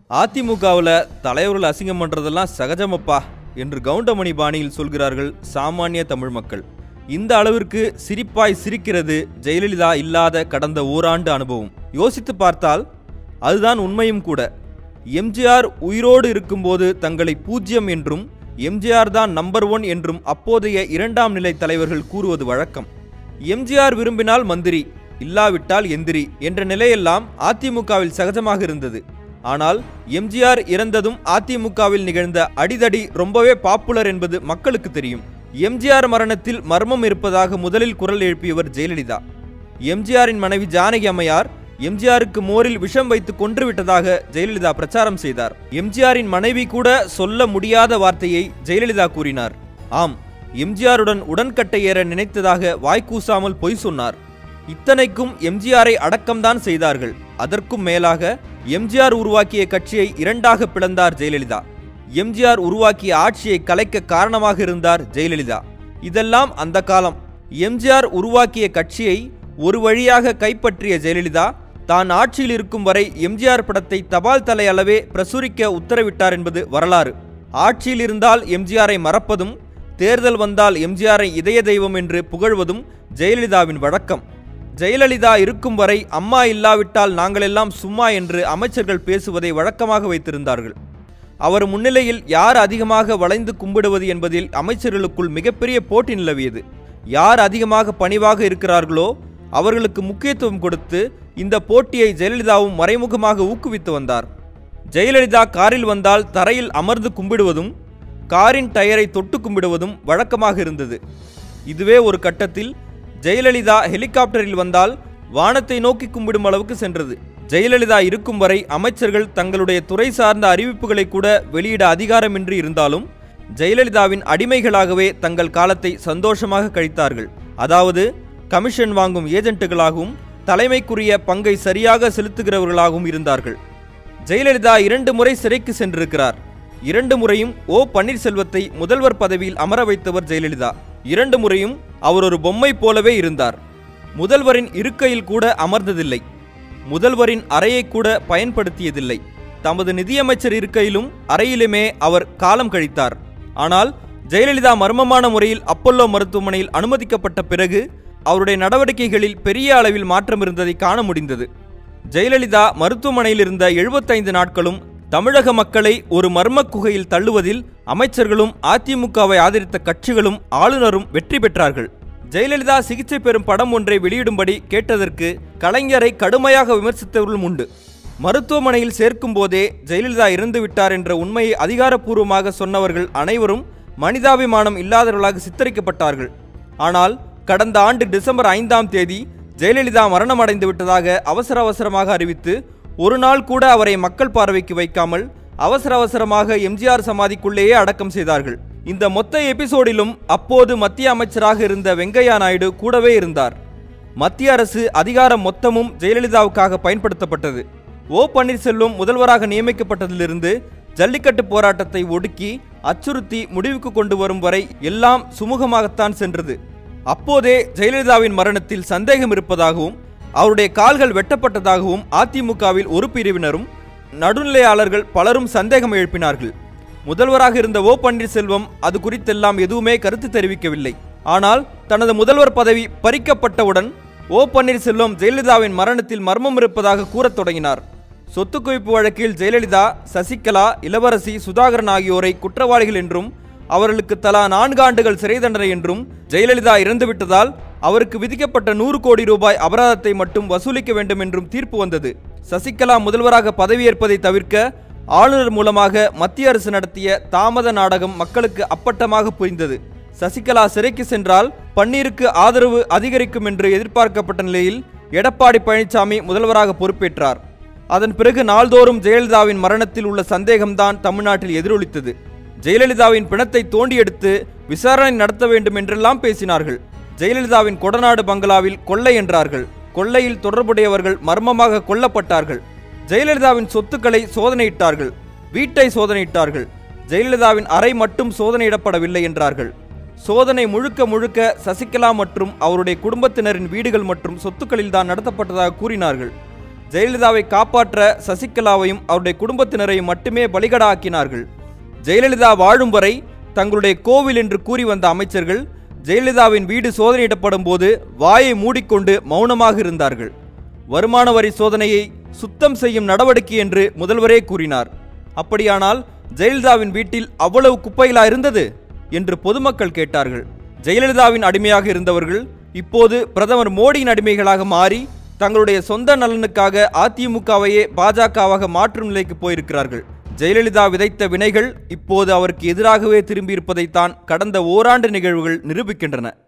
அதிமுகவில் தலைவர்கள் அசிங்கம் பண்ணுறதெல்லாம் சகஜமப்பா என்று கவுண்டமணி பாணியில் சொல்கிறார்கள் சாமானிய தமிழ் மக்கள் இந்த அளவிற்கு சிரிப்பாய் சிரிக்கிறது ஜெயலலிதா இல்லாத கடந்த ஓராண்டு அனுபவம் யோசித்து பார்த்தால் அதுதான் உண்மையும் கூட எம்ஜிஆர் உயிரோடு இருக்கும்போது தங்களை பூஜ்யம் என்றும் எம்ஜிஆர் தான் நம்பர் ஒன் என்றும் அப்போதைய இரண்டாம் நிலை தலைவர்கள் கூறுவது வழக்கம் எம்ஜிஆர் விரும்பினால் மந்திரி இல்லாவிட்டால் எந்திரி என்ற நிலையெல்லாம் அதிமுகவில் சகஜமாக இருந்தது ஆனால் எம்ஜிஆர் இறந்ததும் அதிமுகவில் நிகழ்ந்த அடிதடி ரொம்பவே பாப்புலர் என்பது மக்களுக்கு தெரியும் எம்ஜிஆர் மரணத்தில் மர்மம் இருப்பதாக முதலில் குரல் எழுப்பியவர் ஜெயலலிதா எம்ஜிஆரின் மனைவி ஜானகி அம்மையார் எம்ஜிஆருக்கு மோரில் விஷம் வைத்து கொன்றுவிட்டதாக ஜெயலலிதா பிரச்சாரம் செய்தார் எம்ஜிஆரின் மனைவி கூட சொல்ல முடியாத வார்த்தையை ஜெயலலிதா கூறினார் ஆம் எம்ஜிஆருடன் உடன்கட்டை ஏற நினைத்ததாக வாய்க்கூசாமல் பொய் சொன்னார் இத்தனைக்கும் எம்ஜிஆரை அடக்கம்தான் செய்தார்கள் அதற்கும் மேலாக எம்ஜிஆர் உருவாக்கிய கட்சியை இரண்டாக பிளந்தார் ஜெயலலிதா எம்ஜிஆர் உருவாக்கிய ஆட்சியை கலைக்க காரணமாக இருந்தார் ஜெயலலிதா இதெல்லாம் அந்த காலம் எம்ஜிஆர் உருவாக்கிய கட்சியை ஒரு வழியாக கைப்பற்றிய ஜெயலலிதா தான் ஆட்சியில் இருக்கும் வரை எம்ஜிஆர் படத்தை தபால் தலை அளவே பிரசுரிக்க உத்தரவிட்டார் என்பது வரலாறு ஆட்சியில் இருந்தால் எம்ஜிஆரை மறப்பதும் தேர்தல் வந்தால் எம்ஜிஆரை இதய தெய்வம் என்று புகழ்வதும் ஜெயலலிதாவின் வழக்கம் ஜெயலலிதா இருக்கும் வரை அம்மா இல்லாவிட்டால் நாங்களெல்லாம் சும்மா என்று அமைச்சர்கள் பேசுவதை வழக்கமாக வைத்திருந்தார்கள் அவர் முன்னிலையில் யார் அதிகமாக வளைந்து கும்பிடுவது என்பதில் அமைச்சர்களுக்குள் மிகப்பெரிய போட்டி நிலவியது யார் அதிகமாக பணிவாக இருக்கிறார்களோ அவர்களுக்கு முக்கியத்துவம் கொடுத்து இந்த போட்டியை ஜெயலலிதாவும் மறைமுகமாக ஊக்குவித்து வந்தார் ஜெயலலிதா காரில் வந்தால் தரையில் அமர்ந்து கும்பிடுவதும் காரின் டயரை தொட்டு கும்பிடுவதும் வழக்கமாக இருந்தது இதுவே ஒரு கட்டத்தில் ஜெயலலிதா ஹெலிகாப்டரில் வந்தால் வானத்தை நோக்கி கும்பிடும் அளவுக்கு சென்றது ஜெயலலிதா இருக்கும் வரை அமைச்சர்கள் தங்களுடைய துறை சார்ந்த அறிவிப்புகளை கூட வெளியிட அதிகாரமின்றி இருந்தாலும் ஜெயலலிதாவின் அடிமைகளாகவே தங்கள் காலத்தை சந்தோஷமாக கழித்தார்கள் அதாவது கமிஷன் வாங்கும் ஏஜென்ட்டுகளாகவும் தலைமைக்குரிய பங்கை சரியாக செலுத்துகிறவர்களாகவும் இருந்தார்கள் ஜெயலலிதா இரண்டு முறை சிறைக்கு சென்றிருக்கிறார் இரண்டு முறையும் ஓ பன்னீர்செல்வத்தை முதல்வர் பதவியில் அமர வைத்தவர் ஜெயலலிதா இரண்டு முறையும் அவர் ஒரு பொம்மை போலவே இருந்தார் முதல்வரின் இருக்கையில் கூட அமர்ந்ததில்லை முதல்வரின் அறையை கூட பயன்படுத்தியதில்லை தமது நிதியமைச்சர் இருக்கையிலும் அறையிலுமே அவர் காலம் கழித்தார் ஆனால் ஜெயலலிதா மர்மமான முறையில் அப்பல்லோ மருத்துவமனையில் அனுமதிக்கப்பட்ட பிறகு அவருடைய நடவடிக்கைகளில் பெரிய அளவில் மாற்றம் இருந்ததை காண முடிந்தது ஜெயலலிதா மருத்துவமனையில் இருந்த எழுபத்தைந்து நாட்களும் தமிழக மக்களை ஒரு மர்ம குகையில் தள்ளுவதில் அமைச்சர்களும் அதிமுகவை ஆதரித்த கட்சிகளும் ஆளுநரும் வெற்றி பெற்றார்கள் ஜெயலலிதா சிகிச்சை பெறும் படம் ஒன்றை வெளியிடும்படி கேட்டதற்கு கலைஞரை கடுமையாக விமர்சித்தவர்களும் உண்டு மருத்துவமனையில் சேர்க்கும் போதே ஜெயலலிதா இறந்து விட்டார் என்ற உண்மையை அதிகாரப்பூர்வமாக சொன்னவர்கள் அனைவரும் மனிதாபிமானம் இல்லாதவர்களாக சித்தரிக்கப்பட்டார்கள் ஆனால் கடந்த ஆண்டு டிசம்பர் ஐந்தாம் தேதி ஜெயலலிதா மரணமடைந்து விட்டதாக அவசர அவசரமாக அறிவித்து ஒரு நாள் கூட அவரை மக்கள் பார்வைக்கு வைக்காமல் அவசர அவசரமாக எம்ஜிஆர் சமாதிக்குள்ளேயே அடக்கம் செய்தார்கள் இந்த மொத்த எபிசோடிலும் அப்போது மத்திய அமைச்சராக இருந்த வெங்கையா நாயுடு கூடவே இருந்தார் மத்திய அரசு அதிகாரம் மொத்தமும் ஜெயலலிதாவுக்காக பயன்படுத்தப்பட்டது ஓ பன்னீர்செல்வம் முதல்வராக நியமிக்கப்பட்டதிலிருந்து ஜல்லிக்கட்டு போராட்டத்தை ஒடுக்கி அச்சுறுத்தி முடிவுக்கு கொண்டு வரும் வரை எல்லாம் சுமூகமாகத்தான் சென்றது அப்போதே ஜெயலலிதாவின் மரணத்தில் சந்தேகம் இருப்பதாகவும் அவருடைய கால்கள் வெட்டப்பட்டதாகவும் அதிமுகவில் ஒரு பிரிவினரும் நடுநிலையாளர்கள் பலரும் சந்தேகம் எழுப்பினார்கள் முதல்வராக இருந்த ஓ பன்னீர்செல்வம் அது குறித்தெல்லாம் எதுவுமே கருத்து தெரிவிக்கவில்லை ஆனால் தனது முதல்வர் பதவி பறிக்கப்பட்டவுடன் ஓ பன்னீர்செல்வம் ஜெயலலிதாவின் மரணத்தில் மர்மம் இருப்பதாக கூறத் தொடங்கினார் சொத்து குவிப்பு வழக்கில் ஜெயலலிதா சசிகலா இளவரசி சுதாகரன் ஆகியோரை குற்றவாளிகள் என்றும் அவர்களுக்கு தலா நான்கு ஆண்டுகள் சிறை தண்டனை என்றும் ஜெயலலிதா இறந்துவிட்டதால் அவருக்கு விதிக்கப்பட்ட நூறு கோடி ரூபாய் அபராதத்தை மட்டும் வசூலிக்க வேண்டும் என்றும் தீர்ப்பு வந்தது சசிகலா முதல்வராக பதவியேற்பதை தவிர்க்க ஆளுநர் மூலமாக மத்திய அரசு நடத்திய தாமத நாடகம் மக்களுக்கு அப்பட்டமாக புரிந்தது சசிகலா சிறைக்கு சென்றால் பன்னீருக்கு ஆதரவு அதிகரிக்கும் என்று எதிர்பார்க்கப்பட்ட நிலையில் எடப்பாடி பழனிசாமி முதல்வராக பொறுப்பேற்றார் அதன் பிறகு நாள்தோறும் ஜெயலலிதாவின் மரணத்தில் உள்ள சந்தேகம்தான் தமிழ்நாட்டில் எதிரொலித்தது ஜெயலலிதாவின் பிணத்தை தோண்டி எடுத்து விசாரணை நடத்த வேண்டும் என்றெல்லாம் பேசினார்கள் ஜெயலலிதாவின் கொடநாடு பங்களாவில் கொள்ளை என்றார்கள் கொள்ளையில் தொடர்புடையவர்கள் மர்மமாக கொல்லப்பட்டார்கள் ஜெயலலிதாவின் சொத்துக்களை சோதனையிட்டார்கள் வீட்டை சோதனையிட்டார்கள் ஜெயலலிதாவின் அறை மட்டும் சோதனையிடப்படவில்லை என்றார்கள் சோதனை முழுக்க முழுக்க சசிகலா மற்றும் அவருடைய குடும்பத்தினரின் வீடுகள் மற்றும் சொத்துக்களில் தான் நடத்தப்பட்டதாக கூறினார்கள் ஜெயலலிதாவை காப்பாற்ற சசிகலாவையும் அவருடைய குடும்பத்தினரையும் மட்டுமே பலிகடாக்கினார்கள் ஜெயலலிதா வாழும் வரை தங்களுடைய கோவில் என்று கூறி வந்த அமைச்சர்கள் ஜெயலலிதாவின் வீடு சோதனையிடப்படும் போது வாயை மூடிக்கொண்டு மௌனமாக இருந்தார்கள் வருமான வரி சோதனையை சுத்தம் செய்யும் நடவடிக்கை என்று முதல்வரே கூறினார் அப்படியானால் ஜெயலலிதாவின் வீட்டில் அவ்வளவு குப்பைகளா இருந்தது என்று பொதுமக்கள் கேட்டார்கள் ஜெயலலிதாவின் அடிமையாக இருந்தவர்கள் இப்போது பிரதமர் மோடியின் அடிமைகளாக மாறி தங்களுடைய சொந்த நலனுக்காக அதிமுகவையே பாஜகவாக மாற்றும் நிலைக்கு போயிருக்கிறார்கள் ஜெயலலிதா விதைத்த வினைகள் இப்போது அவருக்கு எதிராகவே திரும்பியிருப்பதைத்தான் கடந்த ஓராண்டு நிகழ்வுகள் நிரூபிக்கின்றன